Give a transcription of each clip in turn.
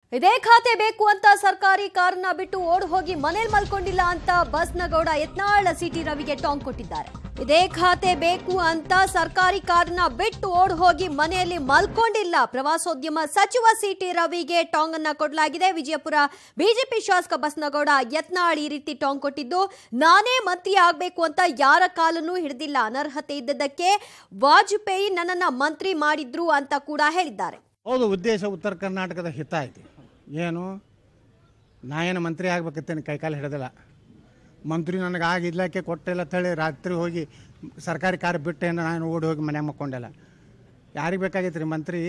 ಇದೇ ಖಾತೆ ಬೇಕು ಅಂತ ಸರ್ಕಾರಿ ಕಾರನ್ನ ಬಿಟ್ಟು ಓಡ್ ಹೋಗಿ ಮನೇಲಿ ಮಲ್ಕೊಂಡಿಲ್ಲ ಅಂತ ಬಸ್ನ ಗೌಡ ಯತ್ನಾಳ್ ಸಿಟಿ ರವಿಗೆ ಟಾಂಗ್ ಕೊಟ್ಟಿದ್ದಾರೆ ಇದೇ ಖಾತೆ ಬೇಕು ಅಂತ ಸರ್ಕಾರಿ ಕಾರನ್ನ ಬಿಟ್ಟು ಓಡ್ ಹೋಗಿ ಮನೆಯಲ್ಲಿ ಮಲ್ಕೊಂಡಿಲ್ಲ ಪ್ರವಾಸೋದ್ಯಮ ಸಚಿವ ಸಿಟಿ ರವಿಗೆ ಟಾಂಗ್ ಅನ್ನ ಕೊಡಲಾಗಿದೆ ವಿಜಯಪುರ ಬಿಜೆಪಿ ಶಾಸಕ ಬಸ್ನಗೌಡ ಯತ್ನಾಳ್ ಈ ರೀತಿ ಟಾಂಗ್ ಕೊಟ್ಟಿದ್ದು ನಾನೇ ಮಂತ್ರಿ ಆಗ್ಬೇಕು ಅಂತ ಯಾರ ಕಾಲನ್ನೂ ಹಿಡಿದಿಲ್ಲ ಅನರ್ಹತೆ ಇದ್ದದಕ್ಕೆ ವಾಜಪೇಯಿ ನನ್ನನ್ನ ಮಂತ್ರಿ ಮಾಡಿದ್ರು ಅಂತ ಕೂಡ ಹೇಳಿದ್ದಾರೆ ಹೌದು ಉದ್ದೇಶ ಉತ್ತರ ಕರ್ನಾಟಕದ ಹಿತ ಐತಿ ಏನು ನಾ ಏನು ಮಂತ್ರಿ ಆಗ್ಬೇಕತ್ತೇನೆ ಕೈಕಾಲು ಹಿಡಿದಿಲ್ಲ ಮಂತ್ರಿ ನನಗೆ ಆಗ ಇಲಾಖೆ ಕೊಟ್ಟಿಲ್ಲ ತಳಿ ರಾತ್ರಿ ಹೋಗಿ ಸರ್ಕಾರಿ ಕಾರ್ ಬಿಟ್ಟೇನು ನಾನು ಓಡಿ ಹೋಗಿ ಮನೆ ಮಕ್ಕೊಂಡಿಲ್ಲ ಯಾರಿಗೆ ಬೇಕಾಗೈತೆ ರೀ ಮಂತ್ರಿ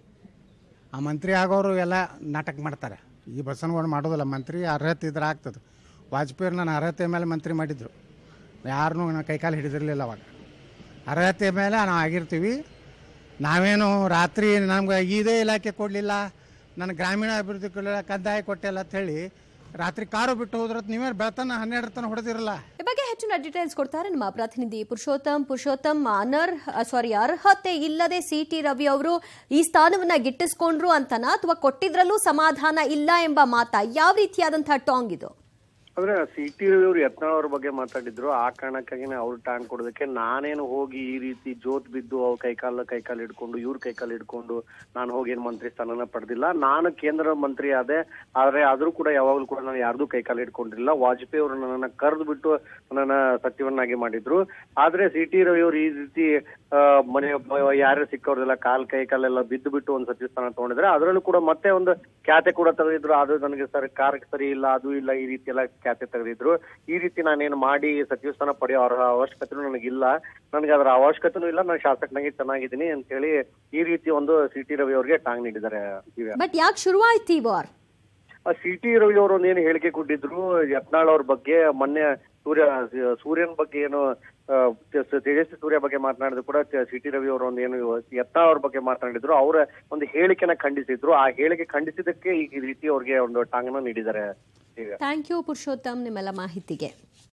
ಆ ಮಂತ್ರಿ ಆಗೋರು ಎಲ್ಲ ನಾಟಕ ಮಾಡ್ತಾರೆ ಈ ಬಸವನಗೌಡ ಮಾಡೋದಿಲ್ಲ ಮಂತ್ರಿ ಅರ್ಹತೆ ಇದ್ರೆ ಆಗ್ತದೆ ವಾಜಪೇಯಿ ನನ್ನ ಅರ್ಹತೆ ಮೇಲೆ ಮಂತ್ರಿ ಮಾಡಿದ್ರು ಯಾರನ್ನೂ ನಾನು ಕೈಕಾಲು ಹಿಡಿದಿರಲಿಲ್ಲ ಅವಾಗ ಅರ್ಹತೆ ಮೇಲೆ ನಾವು ಆಗಿರ್ತೀವಿ ನಾವೇನು ರಾತ್ರಿ ನಮ್ಗೆ ಇದೇ ಇಲಾಖೆ ಕೊಡಲಿಲ್ಲ ನನ್ನ ಗ್ರಾಮೀಣ ಅಭಿವೃದ್ಧಿ ಕೊಡಲಿಲ್ಲ ಕಂದಾಯ ಕೊಟ್ಟಿಲ್ಲ ಅಂತ ಹೇಳಿ ರಾತ್ರಿ ಕಾರು ಬಿಟ್ಟು ಹೋದ್ರೆ ನೀವೇ ಬೆಳತನ ಹನ್ನೆರಡು ತನ ಹೊಡೆದಿರಲ್ಲ ಈ ಬಗ್ಗೆ ಹೆಚ್ಚಿನ ಡೀಟೇಲ್ಸ್ ಕೊಡ್ತಾರೆ ನಮ್ಮ ಪ್ರತಿನಿಧಿ ಪುರುಷೋತ್ತಮ್ ಪುರುಷೋತ್ತಮ್ ಅನರ್ ಸಾರಿ ಅರ್ಹತೆ ಇಲ್ಲದೆ ಸಿ ಟಿ ರವಿ ಅವರು ಈ ಸ್ಥಾನವನ್ನ ಗಿಟ್ಟಿಸ್ಕೊಂಡ್ರು ಅಂತನಾ ಅಥವಾ ಕೊಟ್ಟಿದ್ರಲ್ಲೂ ಸಮಾಧಾನ ಇಲ್ಲ ಎಂಬ ಮಾತಾ ಯಾವ ರೀತಿಯಾದಂತಹ ಟಾಂಗ್ ಇದು ಅಂದ್ರೆ ಸಿ ಟಿ ರವಿ ಅವರು ಯತ್ನಾಳ್ ಅವ್ರ ಬಗ್ಗೆ ಮಾತಾಡಿದ್ರು ಆ ಕಾರಣಕ್ಕಾಗಿ ಅವ್ರು ಟಾಂಗ್ ಕೊಡೋದಕ್ಕೆ ನಾನೇನು ಹೋಗಿ ಈ ರೀತಿ ಜೋತ್ ಬಿದ್ದು ಅವ್ರ ಕೈಕಾಲ ಕೈಕಾಲು ಹಿಡ್ಕೊಂಡು ಇವ್ರ ಕೈಕಾಲು ಹಿಡ್ಕೊಂಡು ನಾನು ಹೋಗಿ ಏನ್ ಮಂತ್ರಿ ಸ್ಥಾನನ ಪಡೆದಿಲ್ಲ ನಾನು ಕೇಂದ್ರ ಮಂತ್ರಿ ಆದೆ ಆದ್ರೆ ಆದ್ರೂ ಕೂಡ ಯಾವಾಗಲೂ ಕೂಡ ನಾನು ಯಾರ್ದು ಕೈಕಾಲು ಹಿಡ್ಕೊಂಡಿಲ್ಲ ವಾಜಪೇಯಿ ಅವರು ನನ್ನನ್ನ ಕರೆದು ಬಿಟ್ಟು ನನ್ನ ಸಚಿವನಾಗಿ ಮಾಡಿದ್ರು ಆದ್ರೆ ಸಿ ಟಿ ರವಿ ಅವರು ಈ ರೀತಿ ಆ, ಮನೆ ಯಾರು ಸಿಕ್ಕವ್ರದೆಲ್ಲ ಕಾಲ್ ಕೈ ಕಾಲೆಲ್ಲ ಬಿದ್ದು ಬಿಟ್ಟು ಒಂದು ಸಚಿವ ಸ್ಥಾನ ತಗೊಂಡಿದ್ರೆ ಅದರಲ್ಲೂ ಕೂಡ ಮತ್ತೆ ಒಂದು ಖ್ಯಾತೆ ಕೂಡ ತೆಗೆದಿದ್ರು ಅದು ನನಗೆ ಸರ್ ಕಾರ್ ಸರಿ ಇಲ್ಲ ಅದು ಇಲ್ಲ ಈ ರೀತಿ ಎಲ್ಲ ಖ್ಯಾತೆ ತೆಗೆದಿದ್ರು ಈ ರೀತಿ ನಾನೇನು ಮಾಡಿ ಸಚಿವ ಸ್ಥಾನ ಪಡೆಯೋ ಅರ್ಹ ಅವಶ್ಯಕತೆನೂ ನನಗಿಲ್ಲ ನನಗೆ ಅದರ ಅವಶ್ಯಕತೆನೂ ಇಲ್ಲ ನಾನು ಶಾಸಕನಾಗಿ ಚೆನ್ನಾಗಿದ್ದೀನಿ ಅಂತ ಹೇಳಿ ಈ ರೀತಿ ಒಂದು ಸಿ ಟಿ ರವಿ ಅವರಿಗೆ ಟಾಂಗ್ ನೀಡಿದ್ದಾರೆ ದಿವ್ಯಾ ಬಟ್ ಯಾಕೆ ಶುರುವಾಯ್ತು ಈ ವಾರ್ ಸಿ ಟಿ ರವಿ ಅವರು ಒಂದು ಏನು ಹೇಳಿಕೆ ಕೊಟ್ಟಿದ್ರು ಯತ್ನಾಳ್ ಅವ್ರ ಬಗ್ಗೆ ಮೊನ್ನೆ ಸೂರ್ಯ ಸೂರ್ಯನ ಬಗ್ಗೆ ಏನು ಆ, ತೆ- ತೇಜಸ್ವಿ ಸೂರ್ಯ ಬಗ್ಗೆ ಮಾತನಾಡಿದ್ರು ಕೂಡ ಸಿ ಟಿ ರವಿ ಅವರು ಒಂದು ಏನು ಯತ್ನಾಳ್ ಅವ್ರ ಬಗ್ಗೆ ಮಾತನಾಡಿದ್ರು ಅವರ ಒಂದು ಹೇಳಿಕೆನ ಖಂಡಿಸಿದ್ರು ಆ ಹೇಳಿಕೆ ಖಂಡಿಸಿದ್ದಕ್ಕೆ ಈ ರೀತಿ ಅವ್ರಿಗೆ ಒಂದು ಟಾಂಗನ ನೀಡಿದ್ದಾರೆ ದಿವ್ಯಾ ಥ್ಯಾಂಕ್ ಯು ಪುರುಷೋತ್ತಮ್ ನಿಮ್ಮೆಲ್ಲ ಮಾಹಿತಿಗೆ